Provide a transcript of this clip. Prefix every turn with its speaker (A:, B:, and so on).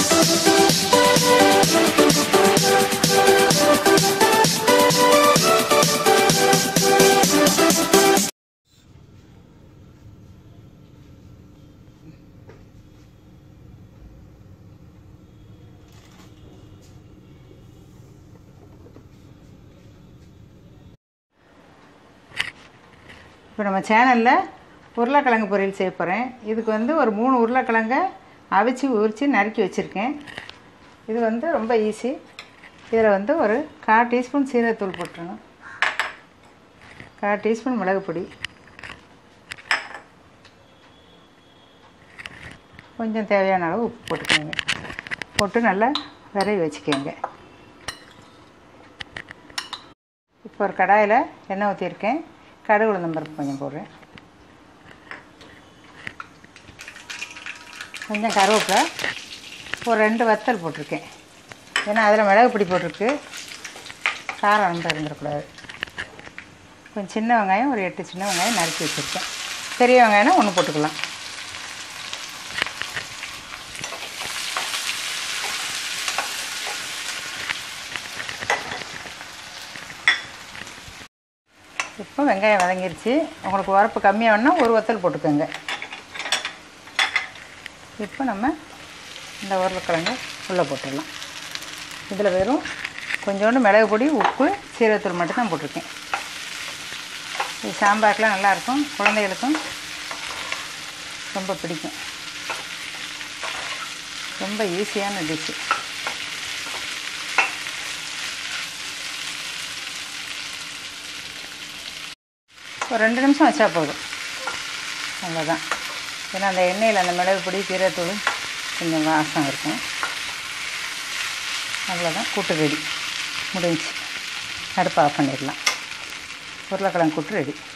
A: இப்போ நம்ம சேனலில் உருளைக்கிழங்கு பொரியல் செய்ய போகிறேன் இதுக்கு வந்து ஒரு மூணு உருளைக்கிழங்க அவிச்சு உரித்து நறுக்கி வச்சுருக்கேன் இது வந்து ரொம்ப ஈஸி இதில் வந்து ஒரு கால் டீஸ்பூன் சீரகத்தூள் போட்டுருணும் கால் டீஸ்பூன் மிளகுப்பொடி கொஞ்சம் தேவையான அளவு உப்பு போட்டுக்கோங்க போட்டு நல்லா விரைவி வச்சுக்கோங்க இப்போ ஒரு கடாயில் எண்ணெய் ஊற்றிருக்கேன் கடுகு உளுந்தம்பருப்பு கொஞ்சம் போடுறேன் கொஞ்சம் கருவேப்பிலை ஒரு ரெண்டு வத்தல் போட்டிருக்கேன் ஏன்னா அதில் மிளகு பொடி போட்டிருக்கு காரம் ரொம்ப இருந்துடக்கூடாது கொஞ்சம் சின்ன வெங்காயம் ஒரு எட்டு சின்ன வெங்காயம் நறுக்கி வச்சுருக்கேன் பெரிய வெங்காயம்னா ஒன்று போட்டுக்கலாம் இப்போ வெங்காயம் வதங்கிருச்சு உங்களுக்கு உரப்பு கம்மியாக வேணால் ஒரு வத்தல் போட்டுக்கோங்க இப்போ நம்ம இந்த உருளைக்கிழங்கு உள்ளே போட்டுடலாம் இதில் வெறும் கொஞ்சோண்டு மிளகு பொடி உப்பு சீரகத்தூள் மட்டும் தான் போட்டிருக்கேன் இது சாம்பாருக்கெலாம் நல்லாயிருக்கும் குழந்தைகளுக்கும் ரொம்ப பிடிக்கும் ரொம்ப ஈஸியான டிஷ்ஷு ஒரு ரெண்டு நிமிஷம் வச்சா போதும் அவ்வளோதான் ஏன்னா அந்த எண்ணெயில் அந்த மிளகு பொடி கீரைத்தூள் கொஞ்சம் வாசம் இருக்கும் அவ்வளோதான் கூட்டு ரெடி முடிஞ்சு அடுப்பு ஆஃப் பண்ணிடலாம் உருளைக்கிழங்கு கூட்டு ரெடி